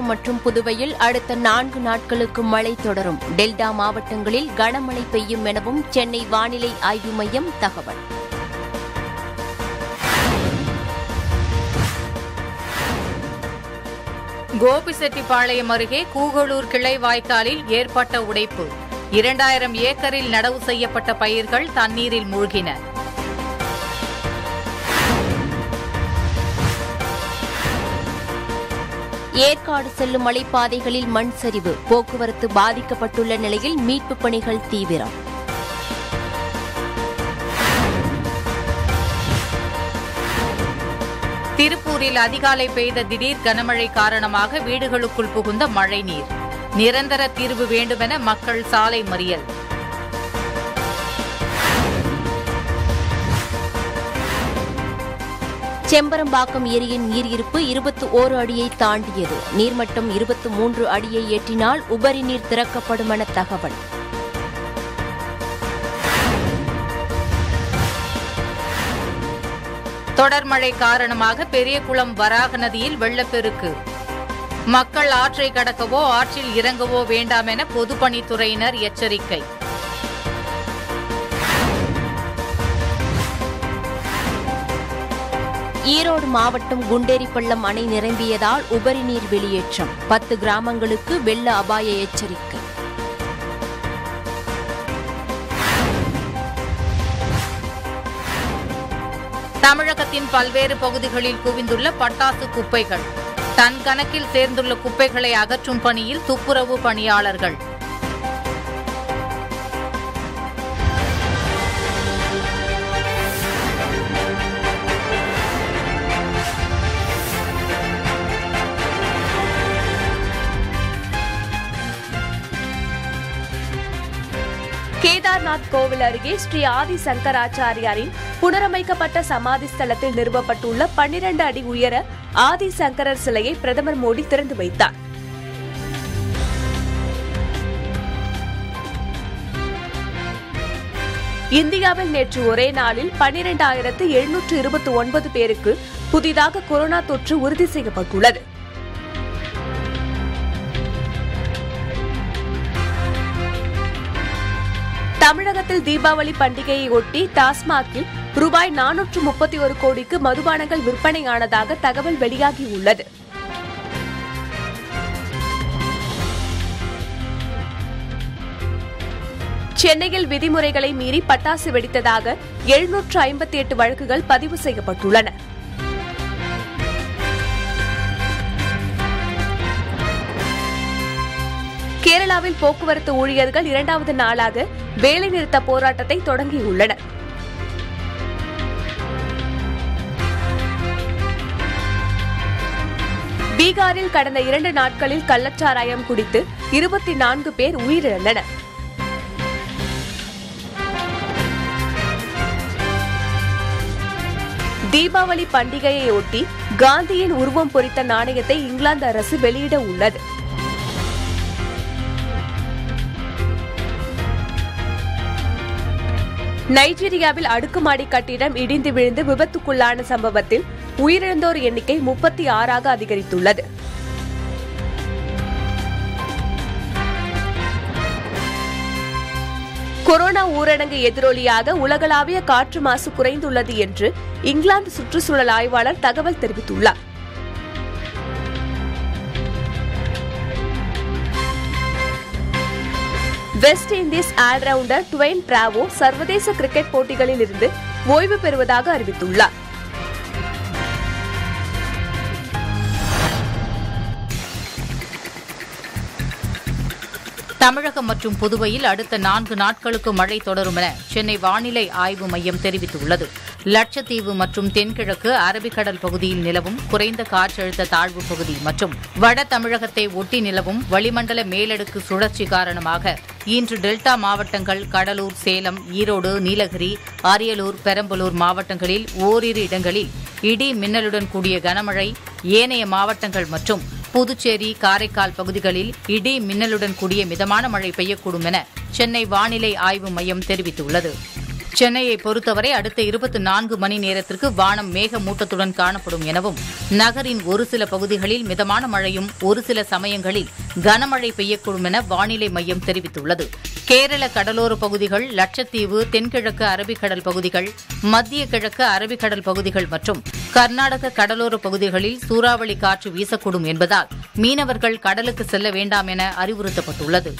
மற்றும் புதுவையில் அடுத்த நான்கு நாட்களுக்கு மழை தொடரும் டெல்டா மாவட்டங்களில் கனமழை பெய்யும் எனவும் சென்னை வானிலை ஆய்வு மையம் தகவல் கோபிசெட்டிப்பாளையம் அருகே கூகலூர் கிளை வாய்க்காலில் ஏற்பட்ட உடைப்பு இரண்டாயிரம் ஏக்கரில் நடவு செய்யப்பட்ட பயிர்கள் தண்ணீரில் மூழ்கின ஏற்காடு செல்லும் மலைப்பாதைகளில் மண் சரிவு போக்குவரத்து பாதிக்கப்பட்டுள்ள நிலையில் மீட்புப் பணிகள் தீவிரம் திருப்பூரில் அதிகாலை பெய்த திடீர் கனமழை காரணமாக வீடுகளுக்குள் புகுந்த மழைநீர் நிரந்தர தீர்வு வேண்டுமென மக்கள் சாலை மறியல் செம்பரம்பாக்கம் ஏரியின் நீர் இருப்பு இருபத்தி ஓரு அடியை தாண்டியது நீர்மட்டம் இருபத்தி மூன்று அடியை எட்டினால் உபரி நீர் திறக்கப்படும் என தகவல் தொடர் மழை காரணமாக பெரியகுளம் வராக நதியில் வெள்ளப்பெருக்கு மக்கள் ஆற்றை கடக்கவோ ஆற்றில் இறங்கவோ வேண்டாம் என பொதுப்பணித்துறையினர் எச்சரிக்கை ஈரோடு மாவட்டம் குண்டேரிப்பள்ளம் அணை நிரம்பியதால் உபரி நீர் வெளியேற்றம் பத்து கிராமங்களுக்கு வெள்ள அபாய எச்சரிக்கை தமிழகத்தின் பல்வேறு பகுதிகளில் குவிந்துள்ள பட்டாசு குப்பைகள் டன் கணக்கில் சேர்ந்துள்ள குப்பைகளை அகற்றும் பணியில் துப்புரவு பணியாளர்கள் கேதார்நாத் கோவில் அருகே ஸ்ரீ ஆதி சங்கராச்சாரியாரின் புனரமைக்கப்பட்ட சமாதி ஸ்தலத்தில் நிறுவப்பட்டுள்ள பன்னிரண்டு அடி உயர ஆதி சங்கரர் சிலையை பிரதமர் மோடி திறந்து வைத்தார் இந்தியாவில் நேற்று ஒரே நாளில் பன்னிரண்டாயிரத்து எழுநூற்று இருபத்தி ஒன்பது பேருக்கு புதிதாக கொரோனா தொற்று உறுதி செய்யப்பட்டுள்ளது தமிழகத்தில் தீபாவளி பண்டிகையை ஒட்டி டாஸ்மாகில் ரூபாய் நானூற்று முப்பத்தி ஒரு கோடிக்கு மதுபானங்கள் விற்பனையானதாக தகவல் வெளியாகியுள்ளது சென்னையில் விதிமுறைகளை மீறி பட்டாசு வெடித்ததாக எழுநூற்று ஐம்பத்தி எட்டு வழக்குகள் பதிவு செய்யப்பட்டுள்ளன கேரளாவில் போக்குவரத்து ஊழியர்கள் இரண்டாவது நாளாக வேலைநிறுத்த போராட்டத்தை தொடங்கியுள்ளனர் பீகாரில் கடந்த இரண்டு நாட்களில் கள்ளச்சாராயம் குடித்து இருபத்தி நான்கு பேர் உயிரிழந்தனர் தீபாவளி பண்டிகையையொட்டி காந்தியின் உருவம் பொறித்த நாணயத்தை இங்கிலாந்து அரசு வெளியிட உள்ளது நைஜீரியாவில் அடுக்குமாடி கட்டிடம் இடிந்து விழுந்து விபத்துக்குள்ளான சம்பவத்தில் உயிரிழந்தோர் எண்ணிக்கை முப்பத்தி ஆறாக அதிகரித்துள்ளது கொரோனா ஊரடங்கு எதிரொலியாக உலகளாவிய காற்று மாசு குறைந்துள்ளது என்று இங்கிலாந்து சுற்றுச்சூழல் ஆய்வாளர் தகவல் தெரிவித்துள்ளார் West Indies allrounder Dwayne Bravo சர்வதேச கிரிக்கெட் போட்டிகளில் இருந்து ஓய்வு பெறுவதாக அறிவித்துள்ளார் தமிழகம் மற்றும் புதுவையில் அடுத்த நான்கு நாட்களுக்கு மழை தொடரும் என சென்னை வானிலை ஆய்வு மையம் தெரிவித்துள்ளது லட்சத்தீவு மற்றும் தென்கிழக்கு அரபிக்கடல் பகுதியில் நிலவும் குறைந்த காற்றழுத்த தாழ்வு பகுதி மற்றும் வட தமிழகத்தை ஒட்டி நிலவும் வளிமண்டல மேலடுக்கு சுழற்சி காரணமாக இன்று டெல்டா மாவட்டங்கள் கடலூர் சேலம் ஈரோடு நீலகிரி அரியலூர் பெரம்பலூர் மாவட்டங்களில் ஓரிரு இடங்களில் இடி மின்னலுடன் கூடிய கனமழை ஏனைய மாவட்டங்கள் மற்றும் புதுச்சேரி காரைக்கால் பகுதிகளில் இடி மின்னலுடன் கூடிய மிதமான மழை பெய்யக்கூடும் என சென்னை வானிலை ஆய்வு மையம் தெரிவித்துள்ளது சென்னையை பொறுத்தவரை அடுத்த இருபத்தி நான்கு மணி நேரத்திற்கு வானம் மேகமூட்டத்துடன் காணப்படும் எனவும் நகரின் ஒரு சில பகுதிகளில் மிதமான மழையும் ஒரு சில சமயங்களில் கனமழை பெய்யக்கூடும் என வானிலை மையம் தெரிவித்துள்ளது கேரள கடலோர பகுதிகள் லட்சத்தீவு தென்கிழக்கு அரபிக்கடல் பகுதிகள் மத்திய கிழக்கு அரபிக்கடல் பகுதிகள் மற்றும் கர்நாடக கடலோர பகுதிகளில் சூறாவளி காற்று வீசக்கூடும் என்பதால் மீனவர்கள் கடலுக்கு செல்ல வேண்டாம் என அறிவுறுத்தப்பட்டுள்ளது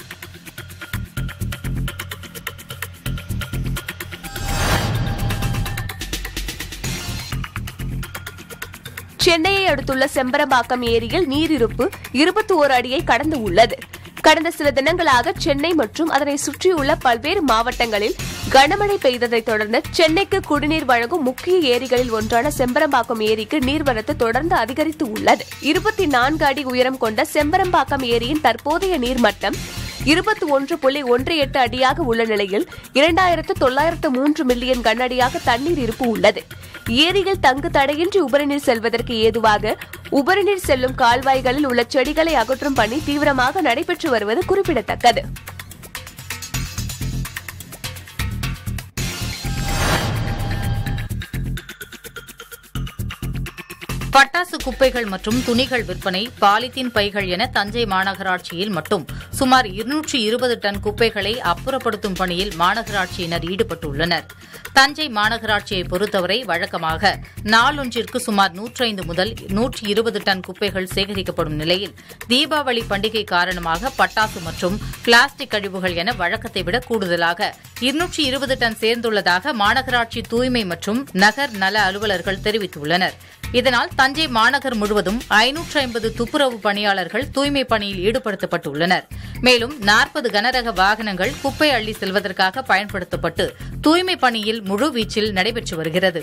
சென்னையை அடுத்துள்ள செம்பரம்பாக்கம் ஏரியில் நீரிருப்பு இருபத்தி ஓரு அடியை கடந்து உள்ளது கடந்த சில தினங்களாக சென்னை மற்றும் அதனை சுற்றியுள்ள பல்வேறு மாவட்டங்களில் கனமழை பெய்ததைத் தொடர்ந்து சென்னைக்கு குடிநீர் வழங்கும் முக்கிய ஏரிகளில் ஒன்றான செம்பரம்பாக்கம் ஏரிக்கு நீர்வரத்து தொடர்ந்து அதிகரித்து உள்ளது இருபத்தி நான்கு அடி உயரம் கொண்ட செம்பரம்பாக்கம் ஏரியின் தற்போதைய நீர்மட்டம் இருபத்தி ஒன்று புள்ளி ஒன்று எட்டு அடியாக உள்ள நிலையில் இரண்டாயிரத்து தொள்ளாயிரத்து மூன்று மில்லியன் கனஅடியாக தண்ணீர் இருப்பு உள்ளது ஏரியில் தங்கு தடையின்றி உபரிநீர் செல்வதற்கு ஏதுவாக உபரிநீர் செல்லும் கால்வாய்களில் உள்ள செடிகளை அகற்றும் பணி தீவிரமாக நடைபெற்று வருவது குறிப்பிடத்தக்கது பட்டாசு குப்பைகள் மற்றும் துணிகள் விற்பனை பாலித்தீன் பைகள் என தஞ்சை மாநகராட்சியில் மட்டும் சுமார் இருநூற்றி இருபது டன் குப்பைகளை அப்புறப்படுத்தும் பணியில் மாநகராட்சியினர் ஈடுபட்டுள்ளனர் தஞ்சை மாநகராட்சியை பொறுத்தவரை வழக்கமாக நாளொன்றிற்கு சுமார் நூற்றைந்து முதல் நூற்றி இருபது டன் குப்பைகள் சேகரிக்கப்படும் நிலையில் தீபாவளி பண்டிகை காரணமாக பட்டாசு மற்றும் பிளாஸ்டிக் கழிவுகள் என வழக்கத்தை விட கூடுதலாக இருநூற்றி இருபது டன் சேர்ந்துள்ளதாக மாநகராட்சி தூய்மை மற்றும் நகர் நல அலுவலர்கள் தெரிவித்துள்ளனர் இதனால் தஞ்சை மாநகர் முழுவதும் ஐநூற்று ஐம்பது துப்புரவு பணியாளர்கள் தூய்மை பணியில் ஈடுபடுத்தப்பட்டுள்ளனர் மேலும் நாற்பது கனரக வாகனங்கள் குப்பை அள்ளி செல்வதற்காக பயன்படுத்தப்பட்டு தூய்மை பணியில் முழுவீச்சில் நடைபெற்று வருகிறது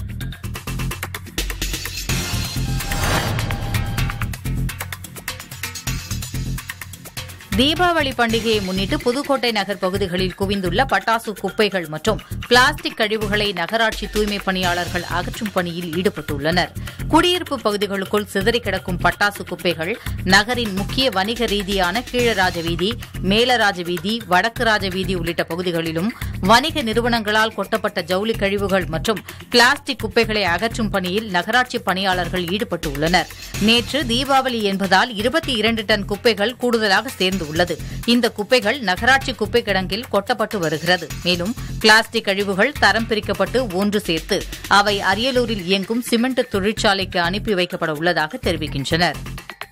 தீபாவளி பண்டிகையை முன்னிட்டு புதுக்கோட்டை நகர் பகுதிகளில் குவிந்துள்ள பட்டாசு குப்பைகள் மற்றும் பிளாஸ்டிக் கழிவுகளை நகராட்சி தூய்மை பணியாளர்கள் அகற்றும் பணியில் ஈடுபட்டுள்ளனர் குடியிருப்பு பகுதிகளுக்குள் சிதறி கிடக்கும் பட்டாசு குப்பைகள் நகரின் முக்கிய வணிக ரீதியான கீழராஜ வீதி மேலராஜ வீதி வடக்கு ராஜ வீதி உள்ளிட்ட பகுதிகளிலும் வணிக நிறுவனங்களால் கொட்டப்பட்ட ஜவுளி கழிவுகள் மற்றும் பிளாஸ்டிக் குப்பைகளை அகற்றும் பணியில் நகராட்சி பணியாளர்கள் ஈடுபட்டுள்ளனர் நேற்று தீபாவளி என்பதால் இருபத்தி இரண்டு டன் குப்பைகள் கூடுதலாக சேர்ந்துள்ளது இந்த குப்பைகள் நகராட்சி குப்பை கிடங்கில் கொட்டப்பட்டு வருகிறது மேலும் பிளாஸ்டிக் கழிவுகள் தரம் பிரிக்கப்பட்டு ஒன்று சேர்த்து அவை அரியலூரில் இயங்கும் சிமெண்ட் தொழிற்சாலைக்கு அனுப்பி வைக்கப்பட உள்ளதாக தெரிவிக்கின்றனர்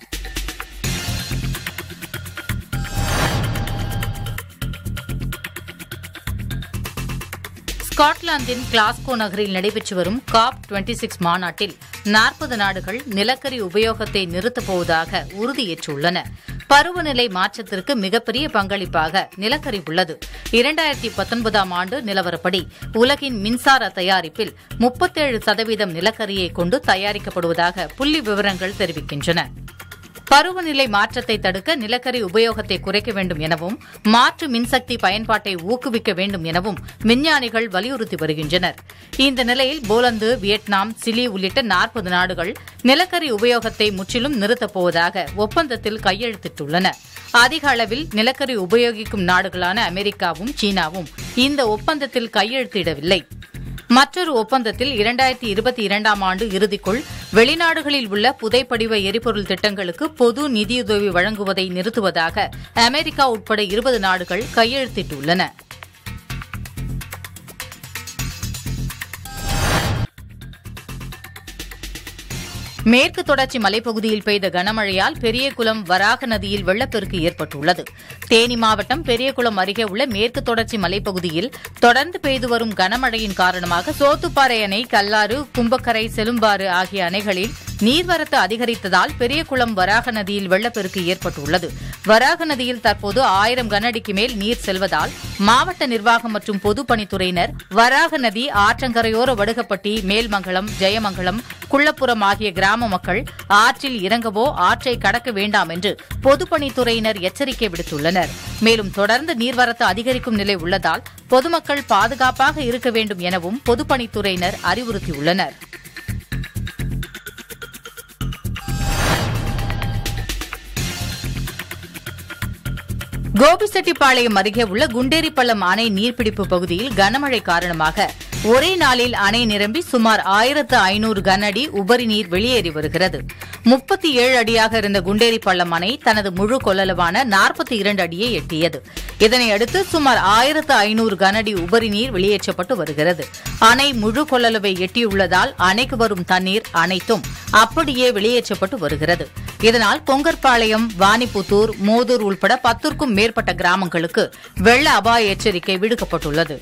ஸ்காட்லாந்தின் கிளாஸ்கோ நகரில் நடைபெற்று வரும் காப் டுவெண்டி சிக்ஸ் மாநாட்டில் நாற்பது நாடுகள் நிலக்கரி உபயோகத்தை நிறுத்தப் போவதாக உறுதியேற்றுள்ளன பருவநிலை மாற்றத்திற்கு மிகப்பெரிய பங்களிப்பாக நிலக்கரி உள்ளது இரண்டாயிரத்தி பத்தொன்பதாம் ஆண்டு நிலவரப்படி உலகின் மின்சார தயாரிப்பில் முப்பத்தேழு சதவீதம் நிலக்கரியை கொண்டு தயாரிக்கப்படுவதாக புள்ளி விவரங்கள் தெரிவிக்கின்றன பருவநிலை மாற்றத்தை தடுக்க நிலக்கரி உபயோகத்தை குறைக்க வேண்டும் எனவும் மாற்று மின்சக்தி பயன்பாட்டை ஊக்குவிக்க வேண்டும் எனவும் விஞ்ஞானிகள் வலியுறுத்தி வருகின்றனர் இந்த நிலையில் போலந்து வியட்நாம் சிலி உள்ளிட்ட நாற்பது நாடுகள் நிலக்கரி உபயோகத்தை முற்றிலும் நிறுத்தப் போவதாக ஒப்பந்தத்தில் கையெழுத்திட்டுள்ளன அதிக அளவில் நிலக்கரி உபயோகிக்கும் நாடுகளான அமெரிக்காவும் சீனாவும் இந்த ஒப்பந்தத்தில் கையெழுத்திடவில்லை மற்றொரு ஒப்பந்தத்தில் இரண்டாயிரத்தி இருபத்தி இரண்டாம் ஆண்டு இறுதிக்குள் வெளிநாடுகளில் உள்ள புதைப்படிவ எரிபொருள் திட்டங்களுக்கு பொது நிதியுதவி வழங்குவதை நிறுத்துவதாக அமெரிக்கா உட்பட இருபது நாடுகள் கையெழுத்திட்டுள்ளன மேற்கு தொடர்ச்சி மலைப்பகுதியில் பெய்த கனமழையால் பெரியகுளம் வராக நதியில் வெள்ளப்பெருக்கு ஏற்பட்டுள்ளது தேனி மாவட்டம் பெரியகுளம் அருகே உள்ள மேற்கு தொடர்ச்சி மலைப்பகுதியில் தொடர்ந்து பெய்து வரும் கனமழையின் காரணமாக சோத்துப்பாறை அணை கல்லாறு கும்பக்கரை செலும்பாறு ஆகிய அணைகளில் நீர்வரத்து அதிகரித்ததால் பெரியகுளம் வராக நதியில் வெள்ளப்பெருக்கு ஏற்பட்டுள்ளது வராக நதியில் தற்போது ஆயிரம் கனஅடிக்கு மேல் நீர் செல்வதால் மாவட்ட நிர்வாகம் மற்றும் பொதுப்பணித்துறையினர் வராக நதி ஆற்றங்கரையோர வடுகப்பட்டி மேல்மங்கலம் ஜெயமங்கலம் குள்ளப்புறம் ஆகிய கிராம மக்கள் ஆற்றில் இறங்கவோ ஆற்றை கடக்க வேண்டாம் என்று பொதுப்பணித்துறையினர் எச்சரிக்கை விடுத்துள்ளனர் மேலும் தொடர்ந்து நீர்வரத்து அதிகரிக்கும் நிலை உள்ளதால் பொதுமக்கள் பாதுகாப்பாக இருக்க வேண்டும் எனவும் பொதுப்பணித்துறையினர் அறிவுறுத்தியுள்ளனர் கோபிச்செட்டிப்பாளையம் அருகே உள்ள குண்டேரிப்பள்ளம் அணை நீர்பிடிப்பு பகுதியில் கனமழை காரணமாக ஒரே நாளில் அணை நிரம்பி சுமார் ஆயிரத்து ஐநூறு கன அடி உபரி நீர் வெளியேறி வருகிறது முப்பத்தி ஏழு அடியாக இருந்த குண்டேரிப்பள்ளம் அணை தனது முழு கொள்ளளவான நாற்பத்தி இரண்டு அடியை எட்டியது இதனையடுத்து சுமார் ஆயிரத்து ஐநூறு கன அடி உபரி நீர் வெளியேற்றப்பட்டு வருகிறது அணை முழு கொள்ளளவை எட்டியுள்ளதால் அணைக்கு வரும் தண்ணீர் அனைத்தும் அப்படியே வெளியேற்றப்பட்டு வருகிறது இதனால் பொங்கற்பாளையம் வாணிப்புத்தூர் மோதூர் உள்பட பத்திற்கும் மேற்பட்ட கிராமங்களுக்கு வெள்ள அபாய எச்சரிக்கை விடுக்கப்பட்டுள்ளது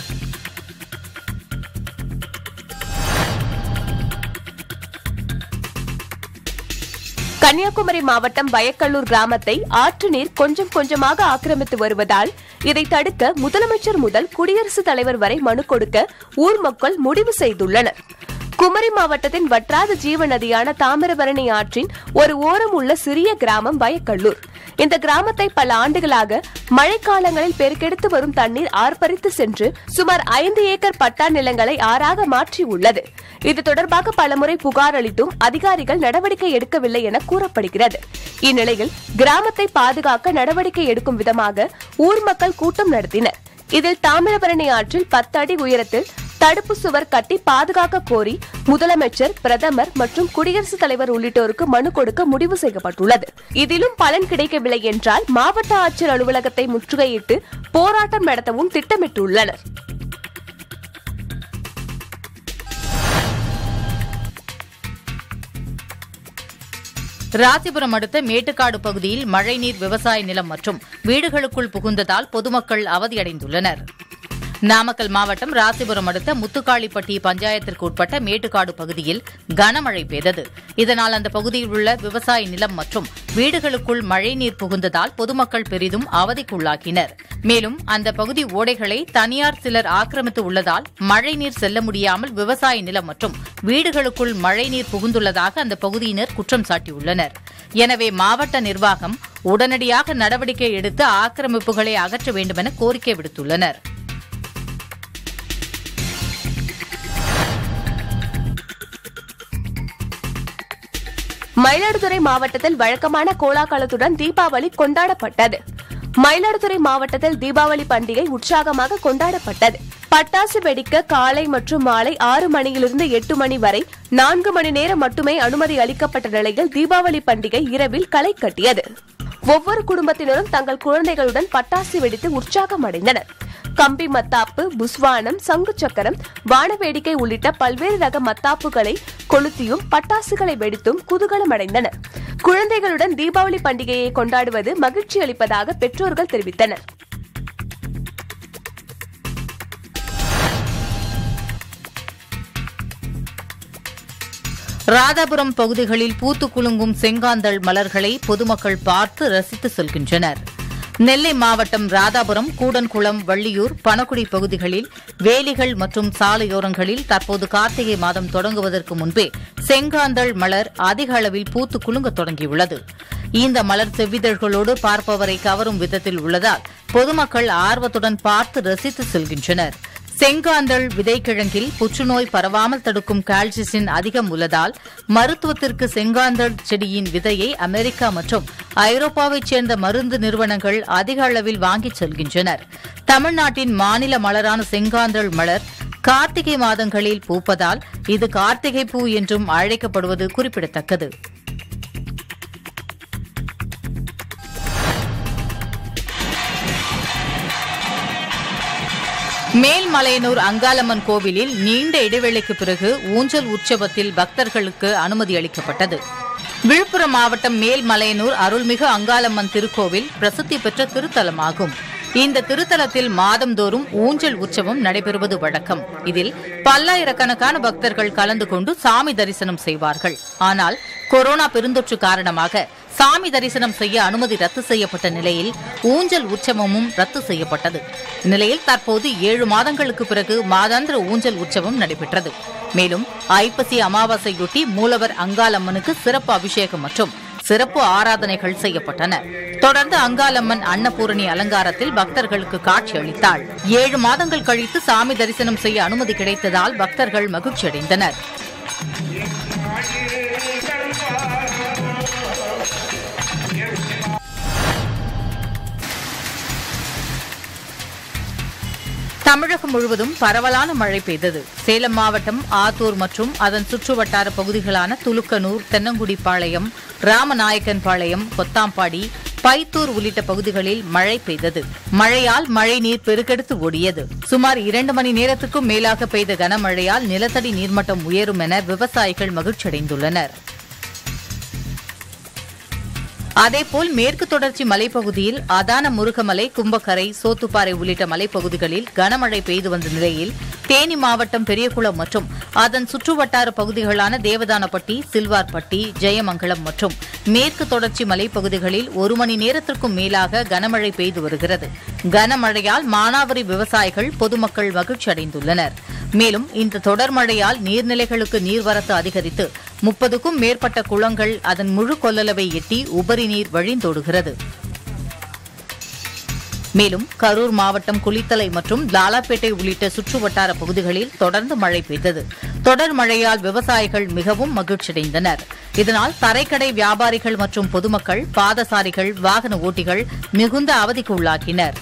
கன்னியாகுமரி மாவட்டம் வயக்கல்லூர் கிராமத்தை ஆற்று நீர் கொஞ்சம் கொஞ்சமாக ஆக்கிரமித்து வருவதால் இதை தடுக்க முதலமைச்சர் முதல் குடியரசுத் தலைவர் வரை மனு கொடுக்க ஊர் மக்கள் முடிவு செய்துள்ளனர் குமரி மாவட்டத்தின் வற்றாத ஜீவ நதியான தாமிரபரணி ஆற்றின் ஒரு ஓரம் உள்ள சிறிய கிராமம் வயக்கல்லூர் இந்த கிராமத்தை பல ஆண்டுகளாக மழைக்காலங்களில் பெருக்கெடுத்து வரும் தண்ணீர் ஆர்ப்பரித்து சென்று சுமார் ஐந்து ஏக்கர் பட்டா நிலங்களை ஆறாக மாற்றியுள்ளது இது தொடர்பாக பலமுறை புகார் அளித்தும் அதிகாரிகள் நடவடிக்கை எடுக்கவில்லை என கூறப்படுகிறது இந்நிலையில் கிராமத்தை பாதுகாக்க நடவடிக்கை எடுக்கும் விதமாக ஊர் மக்கள் கூட்டம் நடத்தினர் இதில் தாமிரபரணி ஆற்றில் பத்து அடி உயரத்தில் தடுப்பு சுவர் கட்டி பாதுகாக்க கோரி முதலமைச்சர் பிரதமர் மற்றும் குடியரசுத் தலைவர் உள்ளிட்டோருக்கு மனு கொடுக்க முடிவு செய்யப்பட்டுள்ளது இதிலும் பலன் கிடைக்கவில்லை என்றால் மாவட்ட ஆட்சியர் அலுவலகத்தை முற்றுகையிட்டு போராட்டம் நடத்தவும் திட்டமிட்டுள்ளனர் ராசிபுரம் அடுத்த மேட்டுக்காடு பகுதியில் மழைநீர் விவசாய நிலம் மற்றும் வீடுகளுக்குள் புகுந்ததால் பொதுமக்கள் அவதியடைந்துள்ளனர் நாமக்கல் மாவட்டம் ராசிபுரம் அடுத்த முத்துக்காளிப்பட்டி பஞ்சாயத்திற்கு உட்பட்ட மேட்டுக்காடு பகுதியில் கனமழை பெய்தது இதனால் அந்த பகுதியில் உள்ள விவசாய நிலம் மற்றும் வீடுகளுக்குள் மழைநீர் புகுந்ததால் பொதுமக்கள் பெரிதும் அவதிக்குள்ளாக்கினர் மேலும் அந்த பகுதி ஓடைகளை தனியார் சிலர் ஆக்கிரமித்து உள்ளதால் மழைநீர் செல்ல முடியாமல் விவசாய நிலம் மற்றும் வீடுகளுக்குள் மழைநீர் புகுந்துள்ளதாக அந்த பகுதியினர் குற்றம் சாட்டியுள்ளனர் எனவே மாவட்ட நிர்வாகம் உடனடியாக நடவடிக்கை எடுத்து ஆக்கிரமிப்புகளை அகற்ற வேண்டுமென கோரிக்கை விடுத்துள்ளனர் மயிலாடுதுறை மாவட்டத்தில் வழக்கமான கோலாகலத்துடன் தீபாவளி கொண்டாடப்பட்டது மயிலாடுதுறை மாவட்டத்தில் தீபாவளி பண்டிகை உற்சாகமாக கொண்டாடப்பட்டது பட்டாசு வெடிக்க காலை மற்றும் மாலை ஆறு மணியிலிருந்து எட்டு மணி வரை நான்கு மணி நேரம் மட்டுமே அனுமதி அளிக்கப்பட்ட நிலையில் தீபாவளி பண்டிகை இரவில் களை கட்டியது ஒவ்வொரு குடும்பத்தினரும் தங்கள் குழந்தைகளுடன் பட்டாசு வெடித்து உற்சாகம் அடைந்தனர் கம்பி மத்தாப்பு புஸ்வானம் சங்கு சக்கரம் வானவேடிக்கை உள்ளிட்ட பல்வேறு ரக மத்தாப்புகளை கொளுத்தியும் பட்டாசுகளை வெடித்தும் குதூகலம் அடைந்தனர் குழந்தைகளுடன் தீபாவளி பண்டிகையை கொண்டாடுவது மகிழ்ச்சி அளிப்பதாக பெற்றோர்கள் தெரிவித்தனர் ராதாபுரம் பகுதிகளில் பூத்து குலுங்கும் செங்காந்தள் மலர்களை பொதுமக்கள் பார்த்து ரசித்து செல்கின்றனர் நெல்லை மாவட்டம் ராதாபுரம் கூடன்குளம் வள்ளியூர் பணக்குடி பகுதிகளில் வேலிகள் மற்றும் சாலையோரங்களில் தற்போது கார்த்திகை மாதம் தொடங்குவதற்கு முன்பே செங்காந்தள் மலர் அதிக அளவில் பூத்து குலுங்கத் தொடங்கியுள்ளது இந்த மலர் செவ்விதழ்களோடு பார்ப்பவரை கவரும் விதத்தில் உள்ளதால் பொதுமக்கள் ஆர்வத்துடன் பார்த்து ரசித்து செல்கின்றனர் செங்காந்தள் விதைக்கிழங்கில் புற்றுநோய் பரவாமல் தடுக்கும் கால்சிசின் அதிகம் உள்ளதால் மருத்துவத்திற்கு செங்காந்தள் செடியின் விதையை அமெரிக்கா மற்றும் ஐரோப்பாவைச் சேர்ந்த மருந்து நிறுவனங்கள் அதிக அளவில் வாங்கிச் செல்கின்றனர் தமிழ்நாட்டின் மாநில மலரான செங்காந்தள் மலர் கார்த்திகை மாதங்களில் பூப்பதால் இது கார்த்திகை பூ என்றும் அழைக்கப்படுவது குறிப்பிடத்தக்கது மேல்மலையனூர் அங்காளம்மன் கோவிலில் நீண்ட இடைவெளிக்கு பிறகு ஊஞ்சல் உற்சவத்தில் பக்தர்களுக்கு அனுமதி அளிக்கப்பட்டது விழுப்புரம் மாவட்டம் மேல்மலையனூர் அருள்மிகு அங்காளம்மன் திருக்கோவில் பிரசித்தி பெற்ற திருத்தலமாகும் இந்த திருத்தலத்தில் மாதந்தோறும் ஊஞ்சல் உற்சவம் நடைபெறுவது வழக்கம் இதில் பல்லாயிரக்கணக்கான பக்தர்கள் கலந்து கொண்டு சாமி தரிசனம் செய்வார்கள் ஆனால் கொரோனா பெருந்தொற்று காரணமாக சாமி தரிசனம் செய்ய அனுமதி ரத்து செய்யப்பட்ட நிலையில் ஊஞ்சல் உற்சவமும் ரத்து செய்யப்பட்டது இந்நிலையில் தற்போது ஏழு மாதங்களுக்கு பிறகு மாதாந்திர ஊஞ்சல் உற்சவம் நடைபெற்றது மேலும் ஐப்பசி அமாவாசையொட்டி மூலவர் அங்காளம்மனுக்கு சிறப்பு அபிஷேகம் மற்றும் சிறப்பு ஆராதனைகள் செய்யப்பட்டன தொடர்ந்து அங்காளம்மன் அன்னபூரணி அலங்காரத்தில் பக்தர்களுக்கு காட்சி அளித்தாள் ஏழு மாதங்கள் கழித்து சாமி தரிசனம் செய்ய அனுமதி கிடைத்ததால் பக்தர்கள் மகிழ்ச்சியடைந்தனர் தமிழகம் முழுவதும் பரவலான மழை பெய்தது சேலம் மாவட்டம் ஆத்தூர் மற்றும் அதன் சுற்றுவட்டார பகுதிகளான துலுக்கனூர் தென்னங்குடிப்பாளையம் ராமநாயக்கன்பாளையம் கொத்தாம்பாடி பைத்தூர் உள்ளிட்ட பகுதிகளில் மழை பெய்தது மழையால் மழைநீர் பெருக்கெடுத்து ஓடியது சுமார் இரண்டு மணி நேரத்துக்கும் மேலாக பெய்த கனமழையால் நிலத்தடி நீர்மட்டம் உயரும் என விவசாயிகள் மகிழ்ச்சியடைந்துள்ளனர் அதேபோல் மேற்கு தொடர்ச்சி மலைப்பகுதியில் அதான முருகமலை கும்பக்கரை சோத்துப்பாறை உள்ளிட்ட மலைப்பகுதிகளில் கனமழை பெய்து வந்த நிலையில் தேனி மாவட்டம் பெரியகுளம் மற்றும் அதன் சுற்றுவட்டார பகுதிகளான தேவதானப்பட்டி சில்வார்பட்டி ஜெயமங்கலம் மற்றும் மேற்கு தொடர்ச்சி மலைப்பகுதிகளில் ஒரு மணி நேரத்திற்கும் மேலாக கனமழை பெய்து வருகிறது கனமழையால் மானாவரி விவசாயிகள் பொதுமக்கள் மகிழ்ச்சி அடைந்துள்ளனர் மேலும் இந்த தொடர் மழையால் நீர்நிலைகளுக்கு நீர்வரத்து அதிகரித்து முப்பதுக்கும் மேற்பட்ட குளங்கள் அதன் முழு கொள்ளளவை எட்டி உபரி நீர் வழிந்தோடுகிறது மேலும் கரூர் மாவட்டம் குளித்தலை மற்றும் லாலாப்பேட்டை உள்ளிட்ட சுற்றுவட்டார பகுதிகளில் தொடர்ந்து மழை பெய்தது தொடர் மழையால் விவசாயிகள் மிகவும் மகிழ்ச்சியடைந்தனர் இதனால் தரைக்கடை வியாபாரிகள் மற்றும் பொதுமக்கள் பாதசாரிகள் வாகன ஓட்டிகள் மிகுந்த அவதிக்கு உள்ளாகினர்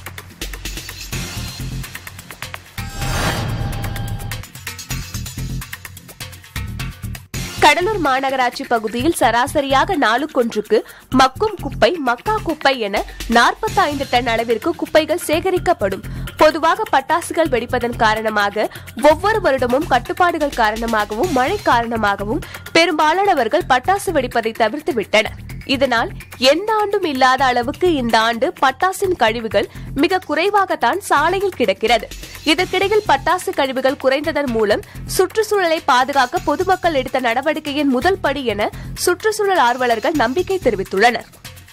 கடலூர் மாநகராட்சி பகுதியில் சராசரியாக நாளுக்கொன்றுக்கு மக்கும் குப்பை மக்கா குப்பை என 45 டன் அளவிற்கு குப்பைகள் சேகரிக்கப்படும் பொதுவாக பட்டாசுகள் வெடிப்பதன் காரணமாக ஒவ்வொரு வருடமும் கட்டுப்பாடுகள் காரணமாகவும் மழை காரணமாகவும் பெரும்பாலானவர்கள் பட்டாசு வெடிப்பதை தவிர்த்து விட்டனர் இதனால் எந்த ஆண்டும் இல்லாத அளவுக்கு இந்த ஆண்டு பட்டாசின் கழிவுகள் மிக குறைவாகத்தான் சாலையில் கிடக்கிறது இதற்கிடையில் பட்டாசு கழிவுகள் குறைந்ததன் மூலம் சுற்றுச்சூழலை பாதுகாக்க பொதுமக்கள் எடுத்த நடவடிக்கையின் முதல் படி என சுற்றுச்சூழல் ஆர்வலர்கள் நம்பிக்கை தெரிவித்துள்ளனர்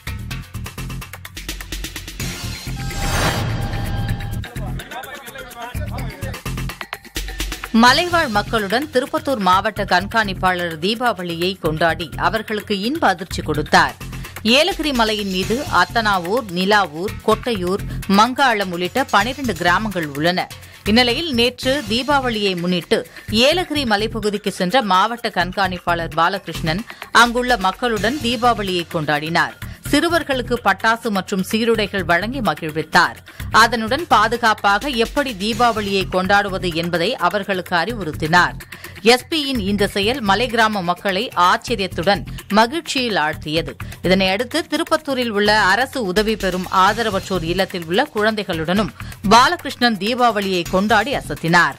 மலைவாழ் மக்களுடன் திருப்பத்தூர் மாவட்ட கண்காணிப்பாளர் தீபாவளியை கொண்டாடி அவர்களுக்கு இன்ப அதிர்ச்சி கொடுத்தார் ஏலகிரி மலையின் மீது அத்தனாவூர் நிலாவூர் கொட்டையூர் மங்காளம் உள்ளிட்ட பனிரண்டு கிராமங்கள் உள்ளன இந்நிலையில் நேற்று தீபாவளியை முன்னிட்டு ஏலகிரி மலைப்பகுதிக்கு சென்ற மாவட்ட கண்காணிப்பாளர் பாலகிருஷ்ணன் அங்குள்ள மக்களுடன் தீபாவளியை கொண்டாடினார் சிறுவர்களுக்கு பட்டாசு மற்றும் சீருடைகள் வழங்கி மகிழ்வித்தார் அதனுடன் பாதுகாப்பாக எப்படி தீபாவளியை கொண்டாடுவது என்பதை அவர்களுக்கு அறிவுறுத்தினார் எஸ்பியின் இந்த செயல் மலை கிராம மக்களை ஆச்சரியத்துடன் மகிழ்ச்சியில் ஆழ்த்தியது இதனையடுத்து திருப்பத்தூரில் உள்ள அரசு உதவி பெறும் ஆதரவற்றோர் இல்லத்தில் உள்ள குழந்தைகளுடனும் பாலகிருஷ்ணன் தீபாவளியை கொண்டாடி அசத்தினார்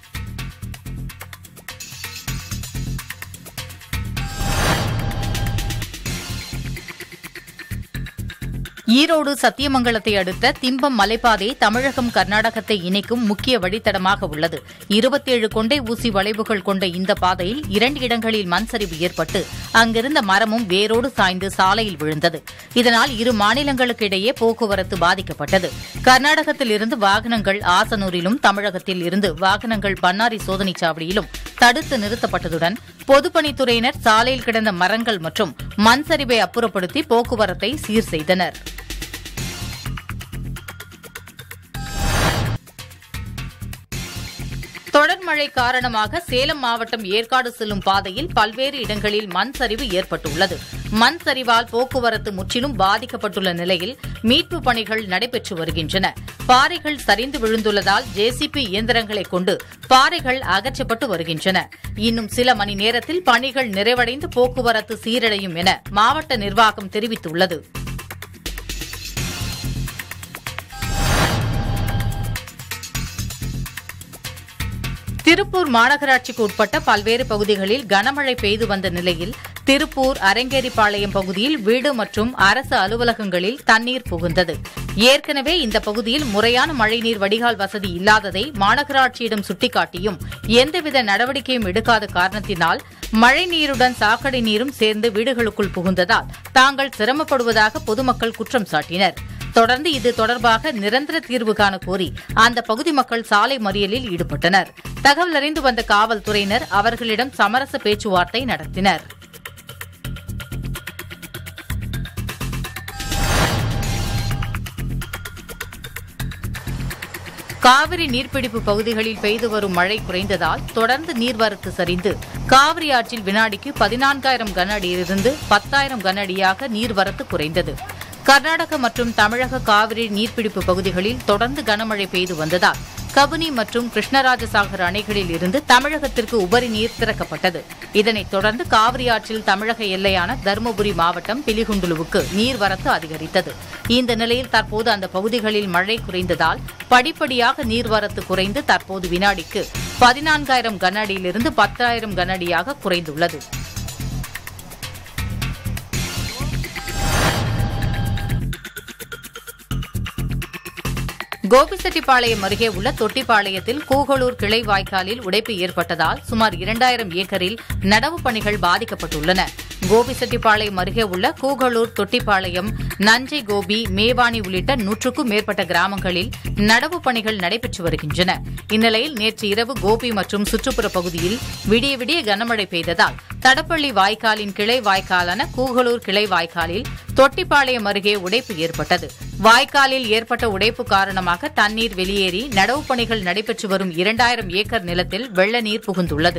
ஈரோடு சத்தியமங்கலத்தை அடுத்த திம்பம் மலைப்பாதை தமிழகம் கர்நாடகத்தை இணைக்கும் முக்கிய வழித்தடமாக உள்ளது இருபத்தேழு கொண்டை ஊசி வளைவுகள் கொண்ட இந்த பாதையில் இரண்டு இடங்களில் மண் சரிவு ஏற்பட்டு அங்கிருந்த மரமும் வேரோடு சாய்ந்து சாலையில் விழுந்தது இதனால் இரு மாநிலங்களுக்கு இடையே போக்குவரத்து பாதிக்கப்பட்டது கர்நாடகத்தில் இருந்து வாகனங்கள் ஆசனூரிலும் தமிழகத்தில் இருந்து வாகனங்கள் பன்னாரி சோதனைச் சாவடியிலும் தடுத்து நிறுத்தப்பட்டதுடன் பொதுப்பணித்துறையினர் சாலையில் கிடந்த மரங்கள் மற்றும் மண் சரிவை அப்புறப்படுத்தி போக்குவரத்தை சீர் செய்தனர் தொடர் மழை காரணமாக சேலம் மாவட்டம் ஏற்காடு செல்லும் பாதையில் பல்வேறு இடங்களில் மண் சரிவு ஏற்பட்டுள்ளது மண் சரிவால் போக்குவரத்து முற்றிலும் பாதிக்கப்பட்டுள்ள நிலையில் மீட்பு பணிகள் நடைபெற்று வருகின்றன பாறைகள் சரிந்து விழுந்துள்ளதால் ஜேசிபி இயந்திரங்களை கொண்டு பாறைகள் அகற்றப்பட்டு வருகின்றன இன்னும் சில மணி நேரத்தில் பணிகள் நிறைவடைந்து போக்குவரத்து சீரடையும் என மாவட்ட நிர்வாகம் தெரிவித்துள்ளது திருப்பூர் மாநகராட்சிக்கு உட்பட்ட பல்வேறு பகுதிகளில் கனமழை பெய்து வந்த நிலையில் திருப்பூர் அரங்கேரிப்பாளையம் பகுதியில் வீடு மற்றும் அரசு அலுவலகங்களில் தண்ணீர் புகுந்தது ஏற்கனவே இந்த பகுதியில் முறையான மழைநீர் வடிகால் வசதி இல்லாததை மாநகராட்சியிடம் சுட்டிக்காட்டியும் எந்தவித நடவடிக்கையும் எடுக்காத காரணத்தினால் மழைநீருடன் சாக்கடை நீரும் சேர்ந்து வீடுகளுக்குள் புகுந்ததால் தாங்கள் சிரமப்படுவதாக பொதுமக்கள் குற்றம் சாட்டினர் தொடர்ந்து இது தொடர்பாக நிரந்தர தீர்வு காண கோரி அந்த பகுதி மக்கள் சாலை மறியலில் ஈடுபட்டனர் தகவல் அறிந்து வந்த காவல்துறையினர் அவர்களிடம் சமரச பேச்சுவார்த்தை நடத்தினர் காவிரி நீர்பிடிப்பு பகுதிகளில் பெய்து வரும் மழை குறைந்ததால் தொடர்ந்து நீர்வரத்து சரிந்து காவிரி ஆற்றில் வினாடிக்கு பதினான்காயிரம் கன அடியிலிருந்து பத்தாயிரம் கன அடியாக நீர்வரத்து குறைந்தது கர்நாடக மற்றும் தமிழக காவிரி நீர்பிடிப்பு பகுதிகளில் தொடர்ந்து கனமழை பெய்து வந்ததால் கபினி மற்றும் கிருஷ்ணராஜசாகர் அணைகளில் இருந்து தமிழகத்திற்கு உபரி நீர் திறக்கப்பட்டது இதனைத் தொடர்ந்து காவிரி ஆற்றில் தமிழக எல்லையான தருமபுரி மாவட்டம் பிலிகுண்டுலுவுக்கு நீர்வரத்து அதிகரித்தது இந்த நிலையில் தற்போது அந்த பகுதிகளில் மழை குறைந்ததால் படிப்படியாக நீர்வரத்து குறைந்து தற்போது வினாடிக்கு பதினான்காயிரம் கன அடியிலிருந்து பத்தாயிரம் கன அடியாக குறைந்துள்ளது கோபிச்செட்டிப்பாளையம் அருகே உள்ள தொட்டிப்பாளையத்தில் கூகலூர் கிளை வாய்க்காலில் உடைப்பு ஏற்பட்டதால் சுமார் இரண்டாயிரம் ஏக்கரில் நடவு பணிகள் பாதிக்கப்பட்டுள்ளன கோபிச்செட்டிப்பாளையம் அருகே உள்ள கூகலூர் தொட்டிப்பாளையம் நஞ்சை கோபி மேவாணி உள்ளிட்ட நூற்றுக்கும் மேற்பட்ட கிராமங்களில் நடவு பணிகள் நடைபெற்று வருகின்றன இந்நிலையில் நேற்று இரவு கோபி மற்றும் சுற்றுப்புற பகுதியில் விடிய விடிய கனமழை பெய்ததால் தடப்பள்ளி வாய்க்காலின் கிளை வாய்க்காலான கூகலூர் கிளை வாய்க்காலில் தொட்டிப்பாளையம் அருகே உடைப்பு ஏற்பட்டது வாய்க்காலில் ஏற்பட்ட உடைப்பு காரணமாக தண்ணீர் வெளியேறி நடவு பணிகள் நடைபெற்று வரும் இரண்டாயிரம் ஏக்கர் நிலத்தில் வெள்ள நீர் புகுந்துள்ளது